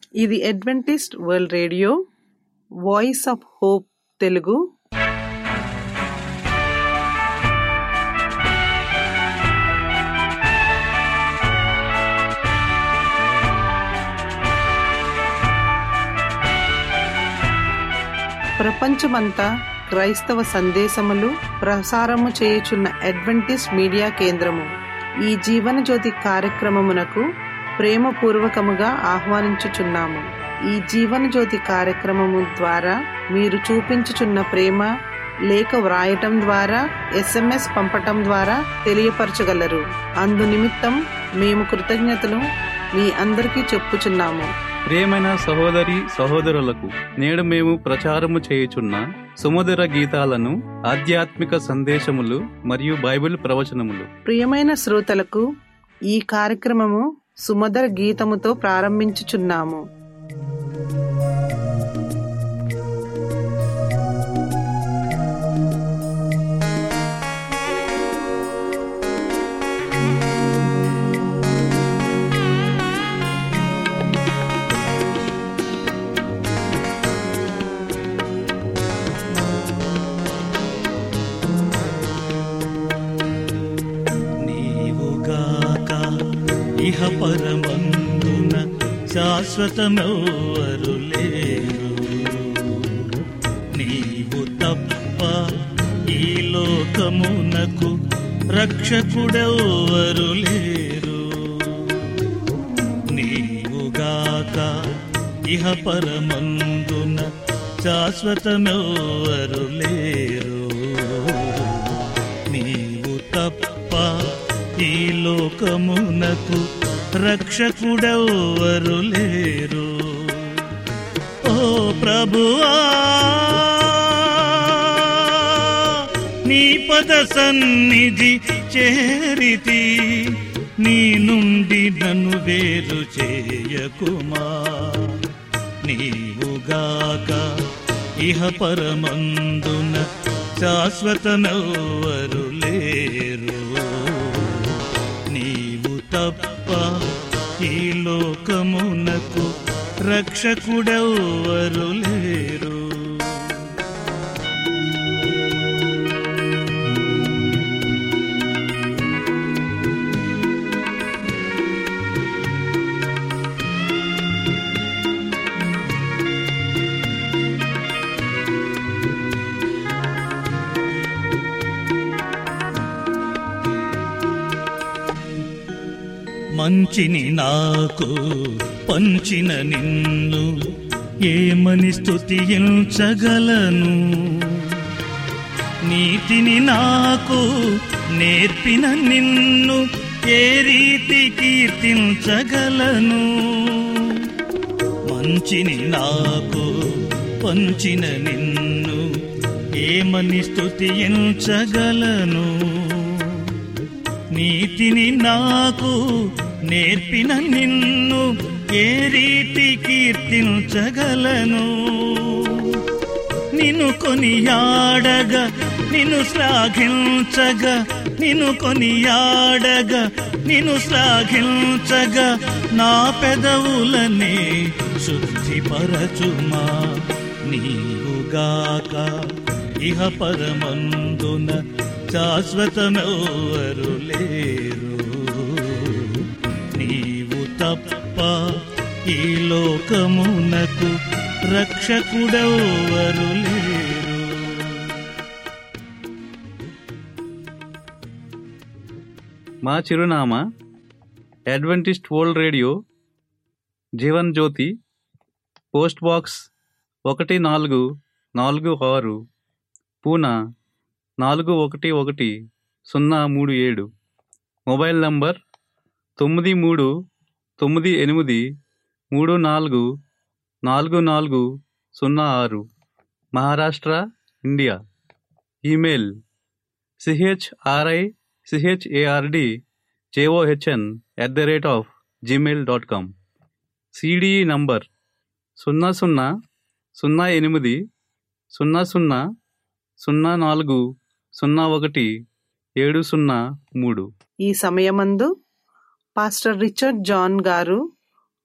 ఇది Adventist world radio voice of hope Telugu ప్రపంచమంతా క్రైస్తవ సందేశములు ప్రసారము చేయుచున్న అడ్వెంటిస్ట్ మీడియా కేంద్రము ఈ జీవన జ్యోతి కార్యక్రమమునకు ప్రేమపూర్వకముగా ఆహ్వానించుచున్నాము ఈ జీవన జ్యోతి కార్యక్రమము ద్వారా మీరు చూపించుచున్న ప్రేమ లేఖ వ్రాయటం ద్వారా ఎస్ఎంఎస్ పంపటం ద్వారా తెలియపరచగలరు అందు నిమిత్తం మేము కృతజ్ఞతలు మీ అందరికీ చెప్పుచున్నాము ప్రియమైన సహోదరి సహోదరులకు నేడు మేము ప్రచారము చేయుచున్న సుమధుర గీతాలను ఆధ్యాత్మిక సందేశములు మరియు బైబిల్ ప్రవచనములు ప్రియమైన శ్రోతలకు ఈ కార్యక్రమము సుమధుర గీతముతో ప్రారంభించుచున్నాము నీవుగాక ఇహ పరమందున శాశ్వతమెవ్వరు లేరు నీవు తప్ప ఈ లోకమునకు రక్షకుడెవ్వరు లేరు నీవుగాక ఇహ పరమందున శాశ్వతమెవ్వరు లేరు నీవు తప్ప ఈ లోకమునకు రక్షకుడెవ్వరు లేరు ఓ ప్రభువా నీ పద సన్నిధి చేరితి నీ నుండి నన్ను వేరు చేయకుమా నీవుగాక ఇహ పరమందున శాశ్వతమెవ్వరు లేరు నీవు తప్ప ఈ లోకమునకు రక్షకుడెవ్వరు లేరు మంచిని నాకు పంచిన నిన్ను ఏమని స్తుతించగలను నీతిని నాకు నేర్పిన నిన్ను ఏ రీతి కీర్తించగలను మంచిని నాకు పంచిన నిన్ను ఏమని స్తుతించగలను నీతిని నాకు నేర్పిన నిన్ను ఏ రీతి కీర్తించగలను నిన్ను కొనియాడగా నిన్ను శ్లాఘించగా నిన్ను కొనియాడగా నిన్ను శ్లాఘించగా నా పెదవులనే శుద్ధిపరచుమా నీవుగాక ఇహ పరమందున శాశ్వతమెవ్వరు లేరు నీవు తప్ప ఈ లోకమునకు రక్షకుడెవ్వరు లేరు మా చిరునామా Adventist world radio Jeevan Jyothi post box ఒకటి నాలుగు నాలుగు ఆరు పూనా నాలుగు ఒకటి ఒకటి సున్నా మూడు ఏడు మొబైల్ నంబర్ తొమ్మిది మూడు తొమ్మిది ఎనిమిది మూడు నాలుగు నాలుగు నాలుగు సున్నా ఆరు Maharashtra India email C H R I C H A R D J O H N at the rate of Gmail dot com C D E number సున్నా సున్నా సున్నా ఎనిమిది సున్నా సున్నా సున్నా నాలుగు సున్నా ఒకటి ఏడు సున్నా మూడు ఈ సమయమందు పాస్టర్ రిచర్డ్ జాన్ గారు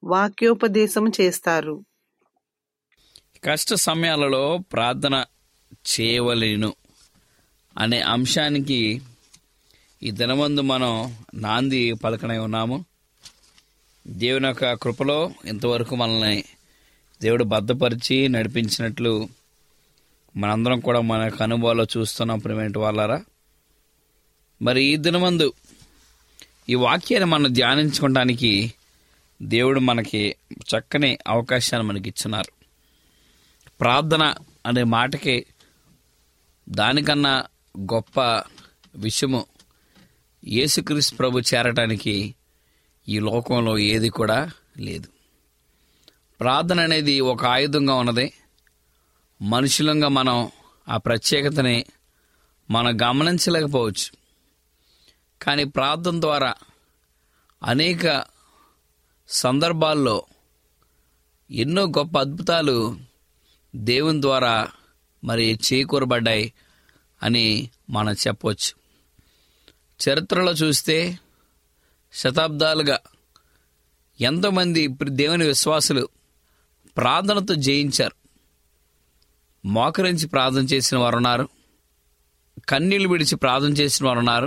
వాక్యోపదేశం చేస్తారు కష్ట సమయాలలో ప్రార్థన చేయవలేను అనే అంశానికి ఈ దినమందు మనం నాంది పలకనై ఉన్నాము దేవుని యొక్క కృపలో ఇంతవరకు మనల్ని దేవుడు భద్రపరిచి నడిపించినట్లు మనందరం కూడా మన యొక్క అనుభవాల్లో చూస్తున్నాం ప్రిమెంట్ వాళ్ళారా మరి ఈ దినమందు ఈ వాక్యాన్ని మనం ధ్యానించుకోవడానికి దేవుడు మనకి చక్కని అవకాశాన్ని మనకి ఇచ్చున్నారు ప్రార్థన అనే మాటకి దానికన్నా గొప్ప విషయము యేసుక్రీస్తు ప్రభు చేరటానికి ఈ లోకంలో ఏది కూడా లేదు ప్రార్థన అనేది ఒక ఆయుధంగా ఉన్నది మనుషులంగా మనం ఆ ప్రత్యేకతని మనం గమనించలేకపోవచ్చు కానీ ప్రార్థన ద్వారా అనేక సందర్భాల్లో ఎన్నో గొప్ప అద్భుతాలు దేవుని ద్వారా మరి చేకూరబడ్డాయి అని మనం చెప్పవచ్చు చరిత్రలో చూస్తే శతాబ్దాలుగా ఎంతోమంది ఇప్పుడు దేవుని విశ్వాసులు ప్రార్థనతో జయించారు మోకరించి ప్రార్థన చేసిన వారు ఉన్నారు కన్నీళ్లు విడిచి ప్రార్థన చేసిన వారు ఉన్నారు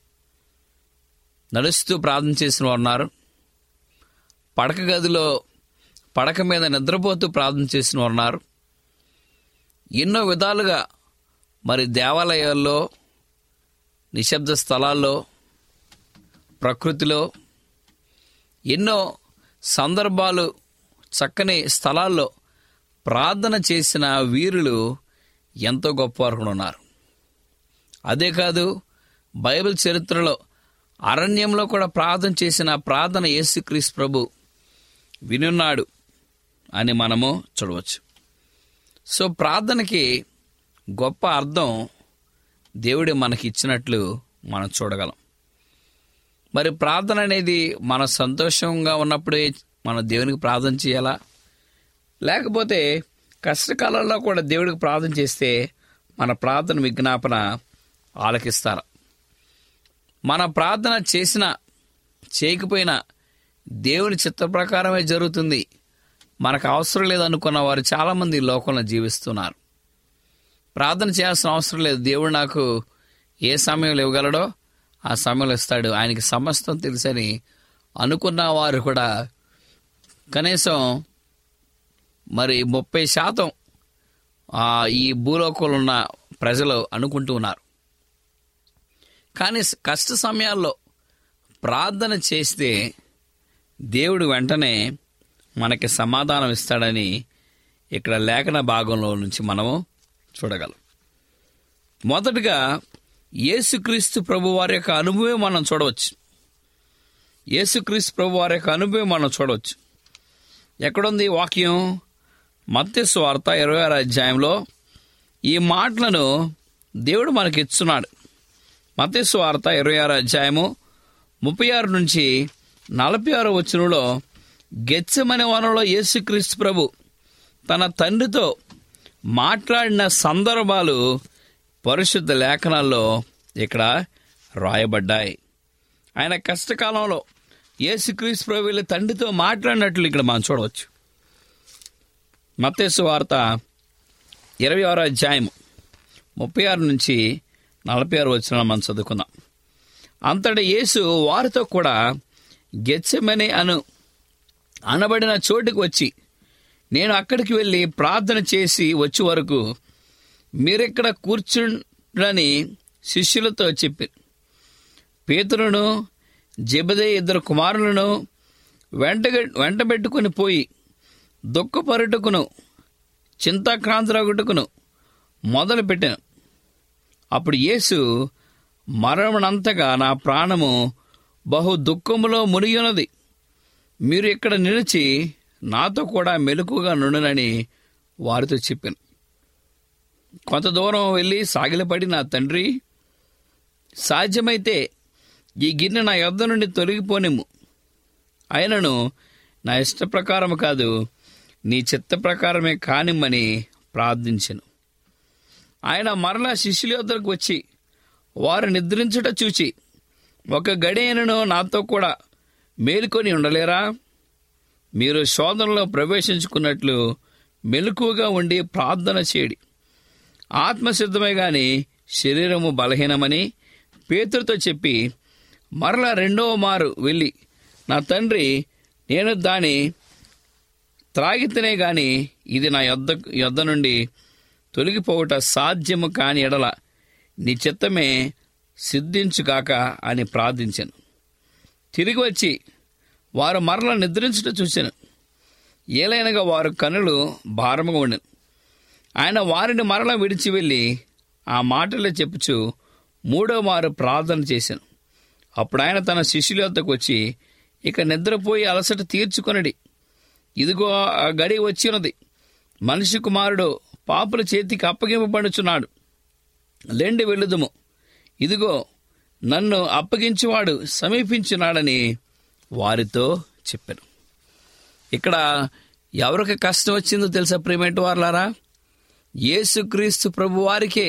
నడుస్తూ ప్రార్థన చేసిన వారు ఉన్నారు పడక గదిలో పడక మీద నిద్రపోతూ ప్రార్థన చేసిన వారు ఉన్నారు ఎన్నో విధాలుగా మరి దేవాలయాల్లో నిశ్శబ్ద స్థలాల్లో ప్రకృతిలో ఎన్నో సందర్భాలు చక్కని స్థలాల్లో ప్రార్థన చేసిన వీరులు ఎంతో గొప్పవారు కూడా ఉన్నారు అదే కాదు బైబిల్ చరిత్రలో అరణ్యంలో కూడా ప్రార్థన చేసిన ప్రార్థన యేసుక్రీస్తు ప్రభు వినున్నాడు అని మనము చూడవచ్చు సో ప్రార్థనకి గొప్ప అర్థం దేవుడు మనకి ఇచ్చినట్లు మనం చూడగలం మరి ప్రార్థన అనేది మన సంతోషంగా ఉన్నప్పుడే మనం దేవునికి ప్రార్థన చేయాలా లేకపోతే కష్టకాలంలో కూడా దేవుడికి ప్రార్థన చేస్తే మన ప్రార్థన విజ్ఞాపన ఆలకిస్తారా మన ప్రార్థన చేసినా చేయకపోయినా దేవుని చిత్త ప్రకారమే జరుగుతుంది మనకు అవసరం లేదనుకున్న వారు చాలామంది ఈ లోకంలో జీవిస్తున్నారు ప్రార్థన చేయాల్సిన అవసరం లేదు దేవుడు నాకు ఏ సమయంలో ఇవ్వగలడో ఆ సమయంలో ఇస్తాడు ఆయనకి సమస్తం తెలుసని అనుకున్న వారు కూడా కనీసం మరి ముప్పై శాతం ఆ, ఈ భూలోకంలో ఉన్న ప్రజలు అనుకుంటూ ఉన్నారు కానీ స- కష్ట సమయాల్లో ప్రార్థన చేస్తే దేవుడు వెంటనే మనకి సమాధానం ఇస్తాడని ఇక్కడ లేఖన భాగంలో నుంచి మనము చూడగలం మొదటగా యేసుక్రీస్తు ప్రభు వారి యొక్క అనుభవం మనం చూడవచ్చు యేసుక్రీస్తు ప్రభు వారి యొక్క అనుభవం మనం చూడవచ్చు ఎక్కడుంది ఈ వాక్యం మత్స్సు వార్త ఇరవై ఆరు అధ్యాయంలో ఈ మాటలను దేవుడు మనకి ఇస్తున్నాడు మత్స్సు వార్త ఇరవై ఆరు అధ్యాయము ముప్పై ఆరు నుంచి నలభై ఆరు వచనంలో గెచ్చమనే వనంలో యేసుక్రీస్తు ప్రభు తన తండ్రితో మాట్లాడిన సందర్భాలు పరిశుద్ధ లేఖనాల్లో ఇక్కడ రాయబడ్డాయి ఆయన కష్టకాలంలో యేసుక్రీస్తు ప్రభు వీళ్ళ తండ్రితో మాట్లాడినట్లు ఇక్కడ మనం చూడవచ్చు మత్తేసు వార్త ఇరవై ఆరో అధ్యాయం ముప్పై ఆరు నుంచి నలభై ఆరు వచ్చిన మనం చదువుకుందాం అంతటి యేసు వారితో కూడా గెచ్చమని అను అనబడిన చోటుకు వచ్చి నేను అక్కడికి వెళ్ళి ప్రార్థన చేసి వచ్చే వరకు మీరెక్కడ కూర్చుండని శిష్యులతో చెప్పి పేతురును జబదే ఇద్దరు కుమారులను వెంట వెంటబెట్టుకుని పోయి దుఃఖపరుటకును చింతాక్రాంతురగుటకును మొదలు పెట్టాను అప్పుడు యేసు మరణంతగా నా ప్రాణము బహు దుఃఖములో మునిగినది మీరు ఇక్కడ నిలిచి నాతో కూడా మెలకుగా నుండునని వారితో చెప్పాను కొంత దూరం వెళ్ళి సాగిలపడి నా తండ్రి సాధ్యమైతే ఈ గిన్నె నా యొద్ద నుండి తొలగిపోనిమ్ము అయినను నా ఇష్ట ప్రకారం కాదు నీ చిత్త ప్రకారమే కానిమ్మని ప్రార్థించెను ఆయన మరలా శిష్యుల యొద్దకు వచ్చి వారు నిద్రించుట చూచి ఒక గడియనను నాతో కూడా మేలుకొని ఉండలేరా మీరు శోధనలో ప్రవేశించుకున్నట్లు మెలకువగా ఉండి ప్రార్థన చేయడి ఆత్మసిద్ధమే గాని శరీరము బలహీనమని పేతురుతో చెప్పి మరలా రెండవ మారు వెళ్ళి నా తండ్రి నేను దాని త్రాగితేనే గాని ఇది నా యొద్ద యొద్ద నుండి తొలగిపోవుట సాధ్యము కాని ఎడల నీ చిత్తమే సిద్ధించుగాక అని ప్రార్థించాను తిరిగి వచ్చి వారు మరల నిద్రించుట చూశాను ఏలైనగా వారు కనులు భారముగా ఉండను ఆయన వారిని మరల విడిచి వెళ్ళి ఆ మాటలే చెప్పుచు మూడో మారు ప్రార్థన చేశాను అప్పుడు ఆయన తన శిష్యుల వద్దకు వచ్చి ఇక నిద్రపోయి అలసట తీర్చుకొనడి ఇదిగో ఆ గడి వచ్చినది మనిషి కుమారుడు పాపుల చేతికి అప్పగింపబడుచున్నాడు లెండి వెళ్ళుదుము ఇదిగో నన్ను అప్పగించువాడు సమీపించున్నాడని వారితో చెప్పాను ఇక్కడ ఎవరికి కష్టం వచ్చిందో తెలుసా ప్రేమేంటి వారులారా యేసుక్రీస్తు ప్రభు వారికే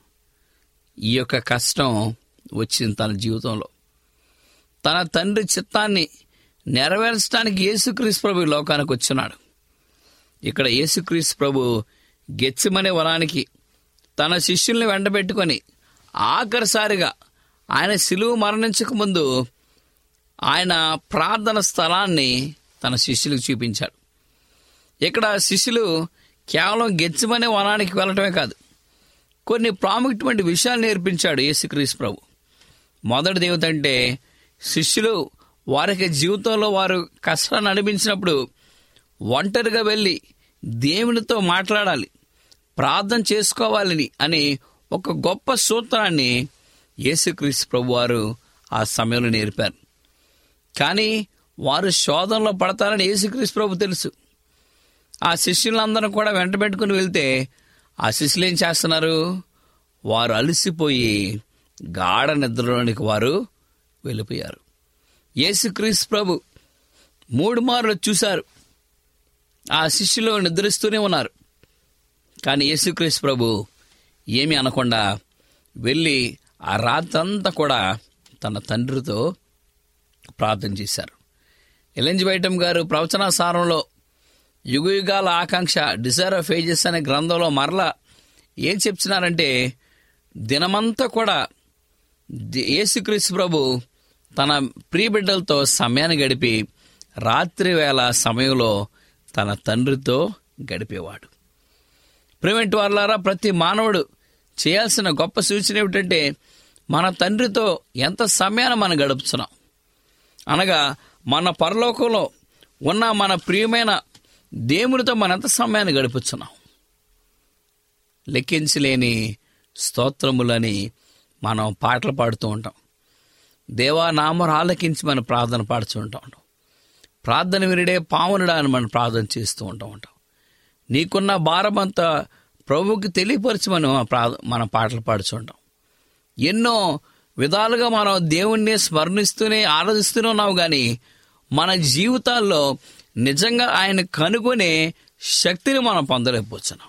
ఈ యొక్క కష్టం వచ్చింది తన జీవితంలో తన తండ్రి చిత్తాన్ని నెరవేర్చడానికి యేసుక్రీస్తు ప్రభు ఈ లోకానికి వచ్చినాడు ఇక్కడ యేసుక్రీస్తు ప్రభు గెచ్చిమనే వనానికి తన శిష్యుల్ని వెంటబెట్టుకొని ఆఖరిసారిగా ఆయన సిలువు మరణించక ముందు ఆయన ప్రార్థన స్థలాన్ని తన శిష్యులకు చూపించాడు ఇక్కడ శిష్యులు కేవలం గెచ్చమనే వనానికి వెళ్ళటమే కాదు కొన్ని ప్రాముఖ్యమైన విషయాలు నేర్పించాడు యేసుక్రీస్తు ప్రభు మొదటి దేవత అంటే శిష్యులు వారికి జీవితంలో వారు కష్టాన్ని అనిపించినప్పుడు ఒంటరిగా వెళ్ళి దేవునితో మాట్లాడాలి ప్రార్థన చేసుకోవాలని అని ఒక గొప్ప సూత్రాన్ని యేసుక్రీస్తు ప్రభు వారు ఆ సమయంలో నేర్పారు కానీ వారు శోధనలో పడతారని యేసుక్రీస్తు ప్రభు తెలుసు ఆ శిష్యులందరూ కూడా వెంట పెట్టుకుని వెళ్తే ఆ శిష్యులు ఏం చేస్తున్నారు వారు అలసిపోయి గాఢ నిద్రలోనికి వారు వెళ్ళిపోయారు యేసుక్రీస్తు ప్రభు మూడు మార్లు చూశారు ఆ శిష్యులు నిద్రిస్తూనే ఉన్నారు కానీ యేసుక్రీస్తు ప్రభు ఏమీ అనకుండా వెళ్ళి ఆ రాత్రంతా కూడా తన తండ్రితో ప్రార్థన చేశారు ఎలెంజ్ వైటం గారు ప్రవచన సారంలో యుగ యుగాల ఆకాంక్ష డిజైర్ ఆఫ్ ఏజెస్ అనే గ్రంథంలో మరలా ఏం చెప్తున్నారంటే దినమంతా కూడా ది- యేసుక్రీస్తు ప్రభు తన ప్రియ బిడ్డలతో సమయాన్ని గడిపి రాత్రి వేళ సమయంలో తన తండ్రితో గడిపేవాడు ప్రేమేంటి వాళ్ళారా ప్రతి మానవుడు చేయాల్సిన గొప్ప సూచన ఏమిటంటే మన తండ్రితో ఎంత సమయాన్ని మనం గడుపుతున్నాం అనగా మన పరలోకంలో ఉన్న మన ప్రియమైన దేవునితో మన ఎంత సమయాన్ని గడుపుతున్నాం లెక్కించలేని స్తోత్రములని మనం పాటలు పాడుతూ ఉంటాం దేవా నామరు ఆలకించి మనం ప్రార్థన పాడుతూ ఉంటాం ప్రార్థన వినిడే పావునుడా అని మనం ప్రార్థన చేస్తూ ఉంటాం ఉంటాం నీకున్న భారమంతా ప్రభువుకి తెలియపరిచి మనం ఆ ప్రా- మన పాటలు పాడుచుంటాం ఎన్నో విధాలుగా మనం దేవుణ్ణి స్మరణిస్తూనే ఆరాధిస్తూనే ఉన్నావు కానీ మన జీవితాల్లో నిజంగా ఆయన కనుగొనే శక్తిని మనం పొందలేకపోతున్నాం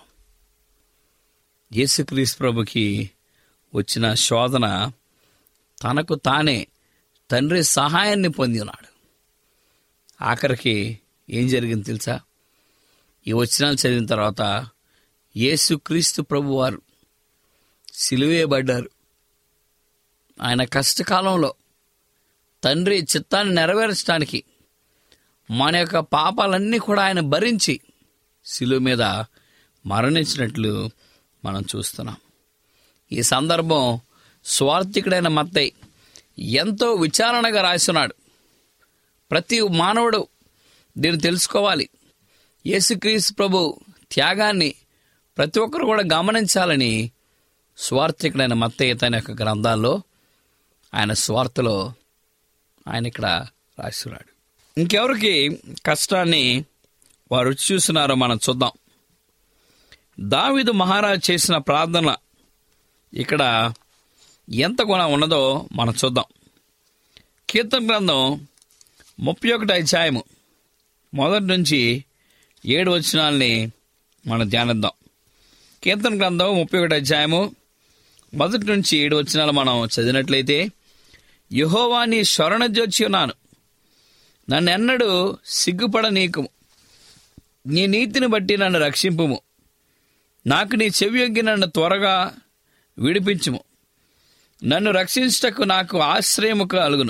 యేసుక్రీస్తు ప్రభుకి వచ్చిన శోధన తనకు తానే తండ్రి సహాయాన్ని పొంది ఉన్నాడు ఆఖరికి ఏం జరిగింది తెలుసా ఈ వచనాలు చదివిన తర్వాత యేసుక్రీస్తు ప్రభు వారు సిలువేయబడ్డారు ఆయన కష్టకాలంలో తండ్రి చిత్తాన్ని నెరవేర్చడానికి మన యొక్క పాపాలన్నీ కూడా ఆయన భరించి శిలువ మీద మరణించినట్లు మనం చూస్తున్నాం ఈ సందర్భం స్వార్థికుడైన మత్తయి ఎంతో విచారణగా రాస్తున్నాడు ప్రతి మానవుడు దీన్ని తెలుసుకోవాలి యేసుక్రీస్తు ప్రభు త్యాగాన్ని ప్రతి ఒక్కరు కూడా గమనించాలని స్వార్థికుడైన మత్తయ్య తన యొక్క గ్రంథాల్లో ఆయన స్వార్థలో ఆయన ఇక్కడ రాస్తున్నాడు ఇంకెవరికి కష్టాన్ని వారు రుచి చూస్తున్నారో మనం చూద్దాం దావీదు మహారాజు చేసిన ప్రార్థన ఇక్కడ ఎంత గుణ ఉన్నదో మనం చూద్దాం కీర్తన గ్రంథం ముప్పై ఒకటి అధ్యాయము మొదటి నుంచి ఏడు వచనాల్ని మనం ధ్యానిద్దాం కీర్తన గ్రంథం ముప్పై ఒకటి అధ్యాయము మొదటి నుంచి ఏడు వచనాలు మనం చదివినట్లయితే యహోవాని శరణజొచ్చి ఉన్నాను నన్నెన్నడూ సిగ్గుపడ నీకుము నీ నీతిని బట్టి నన్ను రక్షింపుము నాకు నీ చెవియొగ్గి నన్ను త్వరగా విడిపించుము నన్ను రక్షించటకు నాకు ఆశ్రయము కలుగును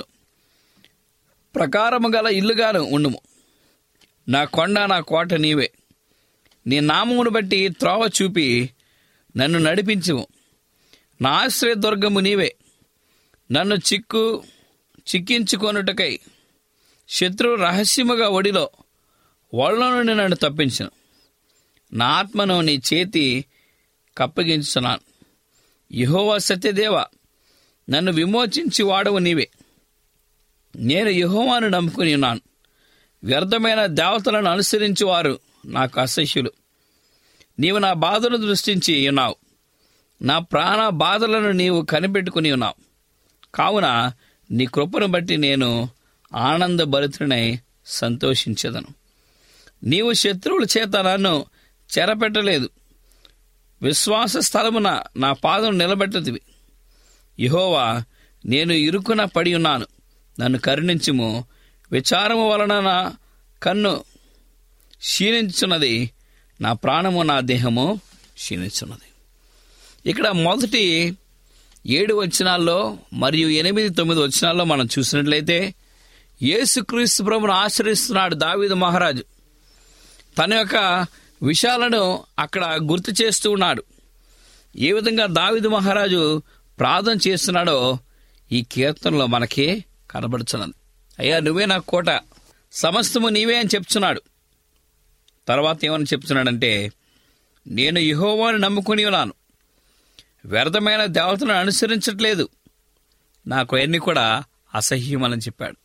ప్రకారము గల ఇల్లుగాను ఉండుము నా కొండ నా కోట నీవే నీ నామమును బట్టి త్రోవ చూపి నన్ను నడిపించుము నా ఆశ్రయ దుర్గము నీవే నన్ను చిక్కు చిక్కించుకొనుటకై శత్రువు రహస్యముగా ఒడిలో ఒళ్ళ నుండి నన్ను తప్పించను నా ఆత్మను నీ చేతి కప్పగించున్నాను యహోవా సత్యదేవ నన్ను విమోచించి వాడవు నీవే నేను యహోవాను నమ్ముకుని ఉన్నాను వ్యర్థమైన దేవతలను అనుసరించి వారు నాకు అసహ్యులు నీవు నా బాధను దృష్టించి ఉన్నావు నా ప్రాణ బాధలను నీవు కనిపెట్టుకుని ఉన్నావు కావున నీ కృపను బట్టి నేను ఆనందభరితుడనై సంతోషించదను నీవు శత్రువుల చేత నన్ను చెరపెట్టలేదు విశ్వాస స్థలమున నా పాదం నిలబెట్టదివి యహోవా నేను ఇరుకున పడి ఉన్నాను నన్ను కరుణించుము విచారము వలన నా కన్ను క్షీణించున్నది నా ప్రాణము నా దేహము క్షీణించున్నది ఇక్కడ మొదటి ఏడు వచనాల్లో మరియు ఎనిమిది తొమ్మిది వచనాల్లో మనం చూసినట్లయితే యేసుక్రీస్తు ప్రభును ఆశ్రయిస్తున్నాడు దావీదు మహారాజు తన యొక్క విషయాలను అక్కడ గుర్తు చేస్తూ ఉన్నాడు ఏ విధంగా దావిదు మహారాజు ప్రార్థన చేస్తున్నాడో ఈ కీర్తనలో మనకి కనబడుచున్నది అయ్యా నువ్వే నా కోట సమస్తము నీవే అని చెప్తున్నాడు తర్వాత ఏమని చెప్తున్నాడంటే నేను యహోవాని నమ్ముకుని ఉన్నాను వ్యర్థమైన దేవతలను అనుసరించట్లేదు నాకు అన్ని కూడా అసహ్యమని చెప్పాడు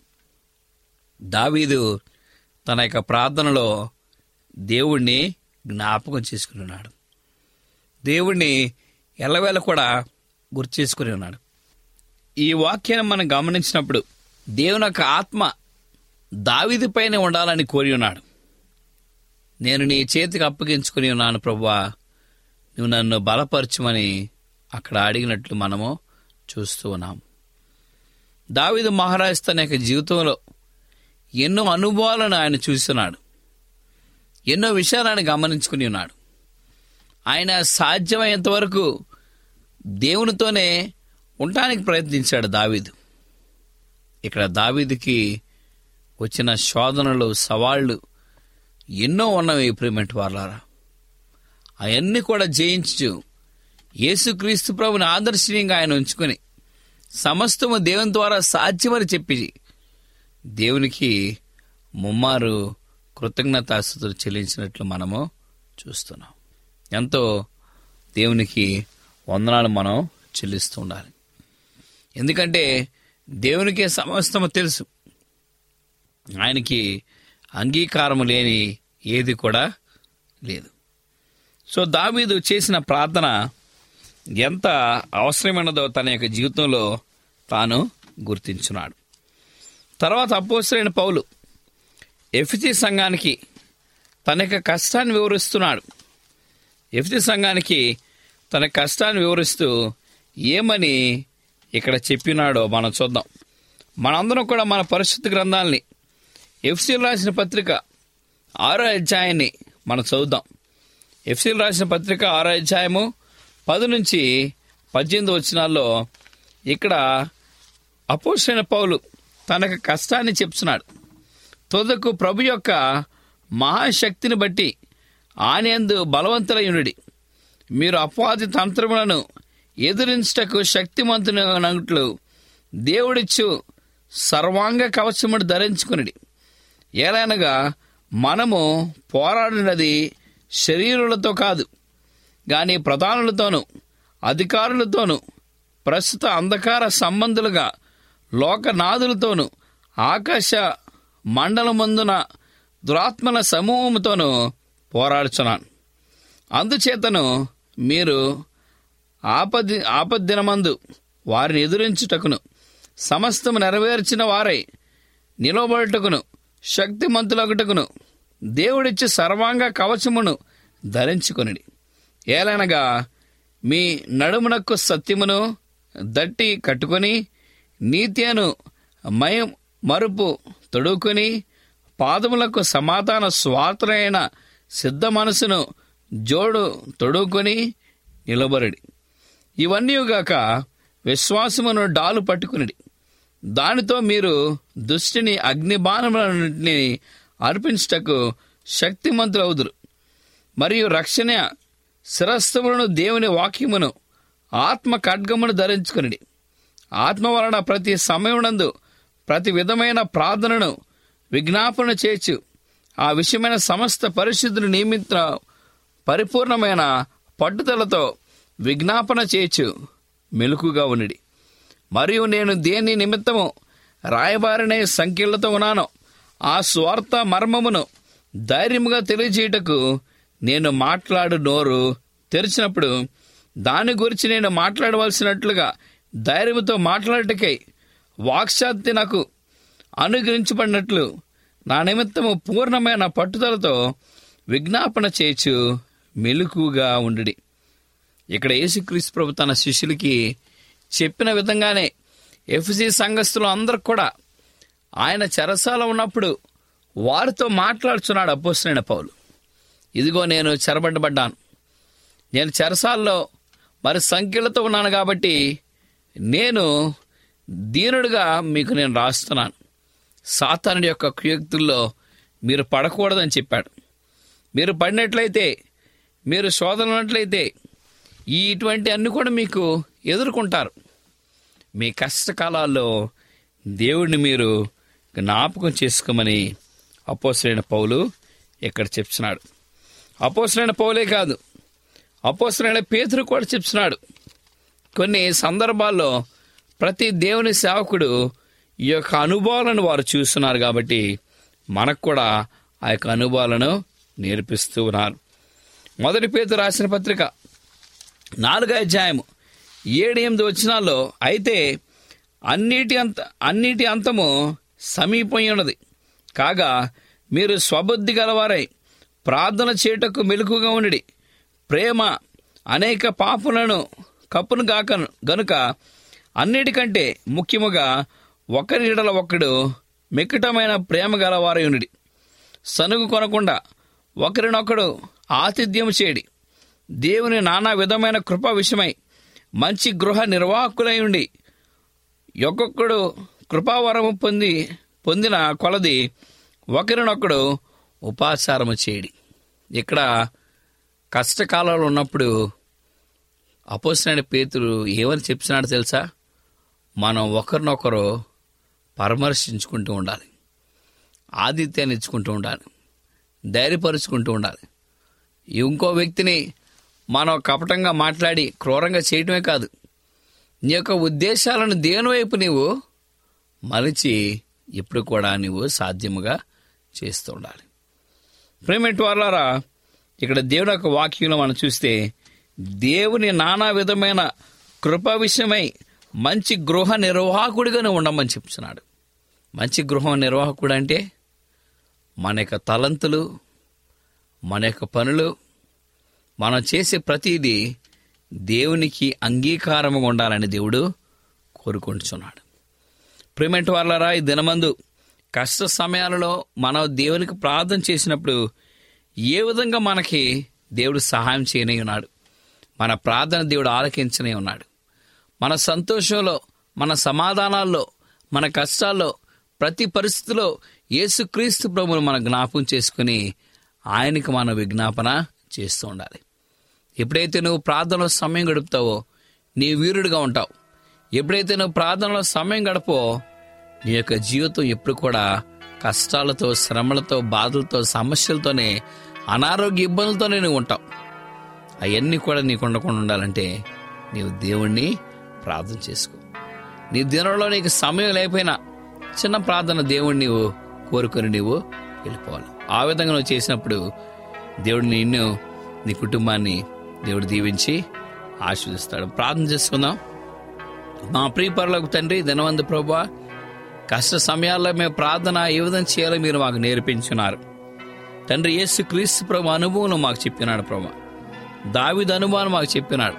దావీదు తన యొక్క ప్రార్థనలో దేవుణ్ణి జ్ఞాపకం చేసుకుని ఉన్నాడు దేవుణ్ణి ఎల్లవేళ కూడా గుర్తు చేసుకుని ఉన్నాడు ఈ వాక్యాన్ని మనం గమనించినప్పుడు దేవుని యొక్క ఆత్మ దావిది పైన ఉండాలని కోరి ఉన్నాడు నేను నీ చేతికి అప్పగించుకుని ఉన్నాను ప్రభువా నువ్వు నన్ను బలపరచుమని అక్కడ అడిగినట్లు మనము చూస్తూ ఉన్నాం దావిదు మహారాజ్ తన యొక్క జీవితంలో ఎన్నో అనుభవాలను ఆయన చూస్తున్నాడు ఎన్నో విషయాలను గమనించుకుని ఉన్నాడు ఆయన సాధ్యమైనంత వరకు దేవునితోనే ఉండటానికి ప్రయత్నించాడు దావీదు ఇక్కడ దావీదుకి వచ్చిన శోధనలు సవాళ్లు ఎన్నో ఉన్నవి ప్రేమెంట్ వాళ్ళారా అవన్నీ కూడా జయించు యేసుక్రీస్తు ప్రభుని ఆదర్శనీయంగా ఆయన ఉంచుకొని సమస్తము దేవుని ద్వారా సాధ్యమని చెప్పి దేవునికి ముమ్మారు కృతజ్ఞతాస్థుతులు చెల్లించినట్లు మనము చూస్తున్నాం ఎంతో దేవునికి వందనాలు మనం చెల్లిస్తూ ఉండాలి ఎందుకంటే దేవునికే సమస్తము తెలుసు ఆయనకి అంగీకారం లేని ఏది కూడా లేదు సో దావీదు చేసిన ప్రార్థన ఎంత అవసరమైనదో తన యొక్క జీవితంలో తాను గుర్తించున్నాడు తర్వాత అపోసరైన పౌలు ఎఫ్సి సంఘానికి తన యొక్క కష్టాన్ని వివరిస్తున్నాడు ఎఫ్సి సంఘానికి తన కష్టాన్ని వివరిస్తూ ఏమని ఇక్కడ చెప్పినాడో మనం చూద్దాం మనందరం కూడా మన పరిశుద్ధ గ్రంథాలని ఎఫ్సీలు రాసిన పత్రిక ఆరో అధ్యాయాన్ని మనం చదువుదాం ఎఫ్సీలు రాసిన పత్రిక ఆరో అధ్యాయము పది నుంచి పద్దెనిమిది వచ్చినాల్లో ఇక్కడ అపోసైన పౌలు తనకు కష్టాన్ని చెప్తున్నాడు తుదకు ప్రభు యొక్క మహాశక్తిని బట్టి ఆనేందు బలవంతులయునుడి మీరు అపవాది తంత్రములను ఎదిరించటకు శక్తిమంతునట్లు దేవుడిచ్చు సర్వాంగ కవచముడు ధరించుకునిడి ఏలైనగా మనము పోరాడినది శరీరులతో కాదు గాని ప్రధానులతోనూ అధికారులతోనూ ప్రస్తుత అంధకార సంబంధులుగా లోకనాథులతోనూ ఆకాశ మండలమందున దురాత్మల సమూహముతోనూ పోరాడుచున్నాను అందుచేతను మీరు ఆపది ఆపద్దినమందు వారిని ఎదురించుటకును సమస్తము నెరవేర్చిన వారై నిలబడుటకును శక్తిమంతులగుటకును దేవుడిచ్చే సర్వాంగ కవచమును ధరించుకొనిడి ఏలనగా మీ నడుమునకు సత్యమును దట్టి కట్టుకొని నీత్యను మయం మరుపు తొడుక్కొని పాదములకు సమాధాన స్వాతులైన సిద్ధ మనసును జోడు తొడుక్కొని నిలబరడి ఇవన్నీగాక విశ్వాసమును డాలు పట్టుకునిడి దానితో మీరు దుష్టిని అగ్నిబాణములన్నింటినీ అర్పించటకు శక్తిమంతులవుదురు మరియు రక్షణ శిరస్సుములను దేవుని వాక్యమును ఆత్మ ఖడ్గమును ధరించుకునిడి ఆత్మ వలన ప్రతి సమయమునందు ప్రతి విధమైన ప్రార్థనను విజ్ఞాపన చేయొచ్చు ఆ విషయమైన సమస్త పరిశుద్ధుల నిమిత్త పరిపూర్ణమైన పట్టుదలతో విజ్ఞాపన చేయొచ్చు మెలకుగా ఉండి మరియు నేను దేని నిమిత్తము రాయబారినే సంఖ్యలతో ఉన్నానో ఆ స్వార్థ మర్మమును ధైర్యముగా తెలియజేయటకు నేను మాట్లాడు నోరు తెరిచినప్పుడు దాని గురించి నేను మాట్లాడవలసినట్లుగా ధైర్యంతో మాట్లాడటకై వాక్శాంతి నాకు అనుగ్రహించబడినట్లు నా నిమిత్తము పూర్ణమైన పట్టుదలతో విజ్ఞాపన చేయొచ్చు మెలకుగా ఉండి ఇక్కడ యేసుక్రీస్తు ప్రభు తన శిష్యులకి చెప్పిన విధంగానే ఎఫ్సి సంఘస్థులు అందరూ కూడా ఆయన చెరసాల ఉన్నప్పుడు వారితో మాట్లాడుచున్నాడు అపోస్తులైన పౌలు ఇదిగో నేను చెరబడ్డబడ్డాను నేను చెరసాల్లో మరి సంఖ్యలతో ఉన్నాను కాబట్టి నేను దీనుడుగా మీకు నేను రాస్తున్నాను సాతానుడి యొక్క కుయుక్తుల్లో మీరు పడకూడదని చెప్పాడు మీరు పడినట్లయితే మీరు శోధనట్లయితే ఈ ఇటువంటి అన్ని కూడా మీకు ఎదుర్కొంటారు మీ కష్టకాలాల్లో దేవుడిని మీరు జ్ఞాపకం చేసుకోమని అపోసరైన పౌలు ఇక్కడ చెప్తున్నాడు అపోసరైన పౌలే కాదు అపోసరైన పేతురు కూడా చెప్తున్నాడు కొన్ని సందర్భాల్లో ప్రతి దేవుని సేవకుడు ఈ యొక్క అనుభవాలను వారు చూస్తున్నారు కాబట్టి మనకు కూడా ఆ యొక్క అనుభవాలను నేర్పిస్తూ ఉన్నారు మొదటి పేతురు రాసిన పత్రిక నాలుగో అధ్యాయము ఏడు ఎనిమిది వచనాల్లో అయితే అన్నిటి అంత అన్నిటి అంతము సమీపం ఉన్నది కాగా మీరు స్వబుద్ధి గలవారై ప్రార్థన చేయుటకు మెలకుగా ఉండి ప్రేమ అనేక పాపులను కప్పును గాక గనుక అన్నిటికంటే ముఖ్యముగా ఒకరి ఇడల ఒకడు మిక్కటమైన ప్రేమ గలవారై ఉండి సనుగు కొనకుండా ఒకరినొకడు ఆతిథ్యం చేయడి దేవుని నానా విధమైన కృప విషయమై మంచి గృహ నిర్వాహకులై ఉండి ఒక్కొక్కడు కృపావరము పొంది పొందిన కొలది ఒకరినొకడు ఉపాచారము చేయడి ఇక్కడ కష్టకాలంలో ఉన్నప్పుడు అపోసిన పేతురు ఏమని చెప్తున్నాడు తెలుసా మనం ఒకరినొకరు పరామర్శించుకుంటూ ఉండాలి ఆతిథ్యాన్ని ఇచ్చుకుంటూ ఉండాలి ధైర్యపరుచుకుంటూ ఉండాలి ఇంకో వ్యక్తిని మనం కపటంగా మాట్లాడి క్రూరంగా చేయటమే కాదు నీ యొక్క ఉద్దేశాలను దేని వైపు నీవు మలిచి ఇప్పుడు కూడా నీవు సాధ్యముగా చేస్తూ ఉండాలి ప్రేమటి వాళ్ళారా ఇక్కడ దేవుని యొక్క వాక్యంలో మనం చూస్తే దేవుని నానా విధమైన కృప విషయమై మంచి గృహ నిర్వాహకుడిగానే ఉండమని చెప్తున్నాడు మంచి గృహ నిర్వాహకుడు అంటే మన యొక్క తలంతులు మన యొక్క పనులు మనం చేసే ప్రతిదీ దేవునికి అంగీకారముగా ఉండాలని దేవుడు కోరుకుంటున్నాడు ప్రేమెంట్ వాళ్ళరా ఈ దినమందు కష్ట సమయాలలో మనం దేవునికి ప్రార్థన చేసినప్పుడు ఏ విధంగా మనకి దేవుడు సహాయం చేయనే ఉన్నాడు మన ప్రార్థన దేవుడు ఆలకించనే ఉన్నాడు మన సంతోషంలో మన సమాధానాల్లో మన కష్టాల్లో ప్రతి పరిస్థితిలో యేసుక్రీస్తు ప్రభువును మనం జ్ఞాపకం చేసుకుని ఆయనకి మనం విజ్ఞాపన చేస్తూ ఉండాలి ఎప్పుడైతే నువ్వు ప్రార్థనలో సమయం గడుపుతావో నీ వీరుడిగా ఉంటావు ఎప్పుడైతే నువ్వు ప్రార్థనలో సమయం గడపో నీ యొక్క జీవితం ఎప్పుడు కూడా కష్టాలతో శ్రమలతో బాధలతో సమస్యలతోనే అనారోగ్య ఇబ్బందులతోనే నువ్వు ఉంటావు అవన్నీ కూడా నీకు ఉండకుండా ఉండాలంటే నీవు దేవుణ్ణి ప్రార్థన చేసుకో నీ దినంలో నీకు సమయం లేకపోయినా చిన్న ప్రార్థన దేవుణ్ణి నీవు కోరుకొని నీవు వెళ్ళిపోవాలి ఆ విధంగా నువ్వు చేసినప్పుడు దేవుడు నిన్ను నీ కుటుంబాన్ని దేవుడు దీవించి ఆశీర్దిస్తాడు ప్రార్థన చేసుకుందాం మా ప్రియపరులకు తండ్రి ధనవంత ప్రభా కష్ట సమయాల్లో మేము ప్రార్థన ఏ విధంగా చేయాలో మీరు మాకు నేర్పించున్నారు తండ్రి యేసు క్రీస్తు ప్రభు అనుభవం మాకు చెప్పినాడు ప్రభా దావిద అనుభవాన్ని మాకు చెప్పినాడు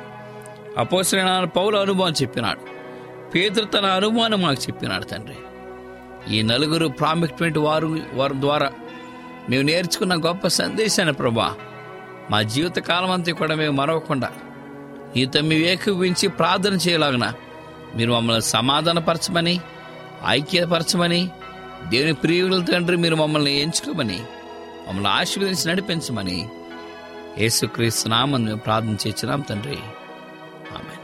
అపోసరైన పౌల అనుభవం చెప్పినాడు పేదరు తన అనుభవాన్ని మాకు చెప్పినాడు తండ్రి ఈ నలుగురు ప్రాముఖ్యమైన వారు వారి ద్వారా మేము నేర్చుకున్న గొప్ప సందేశాన్ని ప్రభా మా జీవిత కాలం అంతా కూడా మేము మరవకుండా నీతో మేము ఏకీభవించి ప్రార్థన చేయలాగన మీరు మమ్మల్ని సమాధానపరచమని ఐక్యపరచమని దేవుని ప్రియుల తండ్రి మీరు మమ్మల్ని ఎంచుకోమని మమ్మల్ని ఆశీర్వదించి నడిపించమని యేసుక్రీస్తు నామని మేము ప్రార్థన చేసినాం తండ్రి ఆమె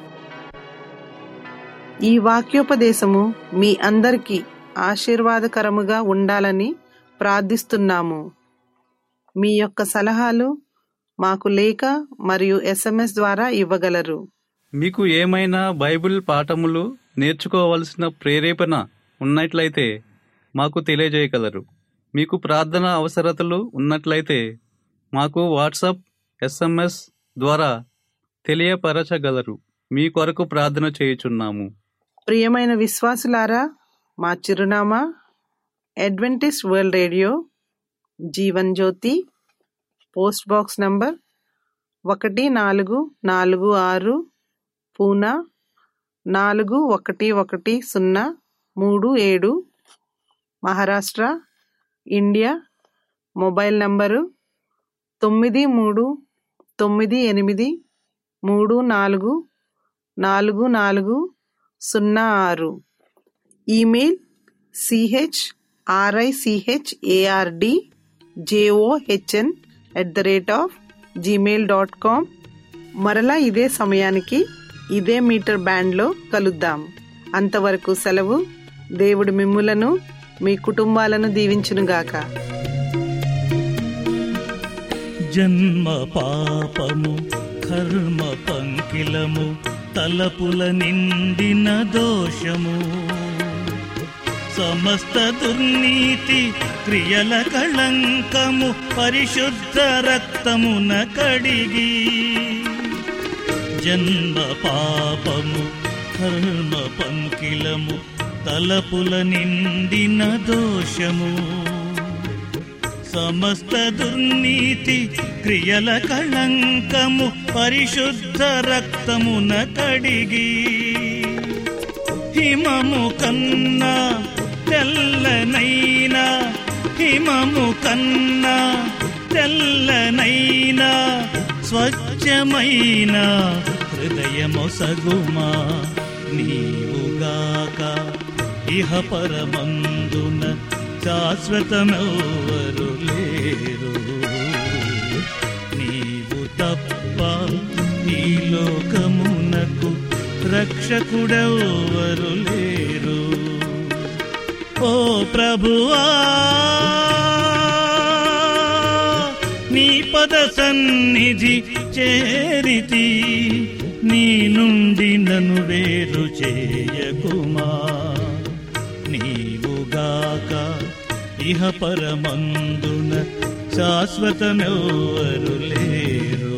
ఈ వాక్యోపదేశము మీ అందరికీ ఆశీర్వాదకరముగా ఉండాలని ప్రార్థిస్తున్నాము మీ యొక్క సలహాలు మాకు లేఖ మరియు ఎస్ఎంఎస్ ద్వారా ఇవ్వగలరు మీకు ఏమైనా బైబిల్ పాఠములు నేర్చుకోవలసిన ప్రేరేపణ ఉన్నట్లయితే మాకు తెలియజేయగలరు మీకు ప్రార్థన అవసరతలు ఉన్నట్లయితే మాకు వాట్సాప్ ఎస్ఎంఎస్ ద్వారా తెలియపరచగలరు మీ కొరకు ప్రార్థన చేయుచున్నాము ప్రియమైన విశ్వాసులారా మా చిరునామా Adventist world radio Jeevan Jyothi post box number ఒకటి నాలుగు నాలుగు ఆరు పూనా నాలుగు ఒకటి ఒకటి సున్నా మూడు ఏడు మహారాష్ట్ర ఇండియా మొబైల్ నంబరు తొమ్మిది మూడు తొమ్మిది ఎనిమిది మూడు నాలుగు నాలుగు నాలుగు సున్నా ఆరు email C H R I C H A R D J O H N at the rate of Gmail dot com మరలా ఇదే సమయానికి ఇదే మీటర్ బ్యాండ్లో కలుద్దాం అంతవరకు సెలవు దేవుడు మిమ్ములను మీ కుటుంబాలను దీవించునుగాక జన్మ పాపము కర్మ పంకిలము తలపుల నిండిన దోషము సమస్త దుర్నీతి క్రియల కళంకము పరిశుద్ధ రక్తమున కడిగి జన్మ పాపము కర్మ పంకిలము తలపుల నిండిన దోషము సమస్త దుర్నీతి క్రియల కళంకము పరిశుద్ధ రక్తమున కడిగి హిమము కన్నా తెల్లనైనా హిమము కన్నా తెల్లనైనా స్వచ్ఛమైన హృదయమొసగుమా నీవుగాక ఇహ పరమందున శాశ్వతమెవరు లేరు నీవు తప్ప ఈ లోకమునకు రక్షకుడెవరు లేరు ఓ ప్రభువా నీ పద సన్నిధి చేరితి నీ నుండి నన్ను వేరు చేయకుమా నీవుగాక ఇహ పరమందున శాశ్వతమెవరు లేరు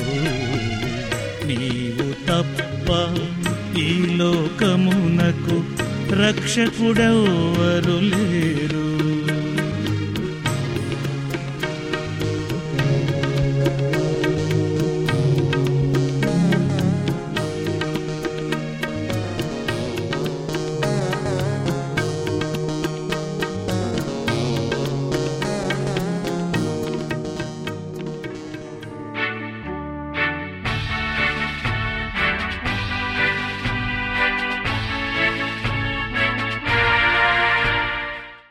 నీవు తప్ప ఈ లోకమునకు రక్షకుడెవరు లేరు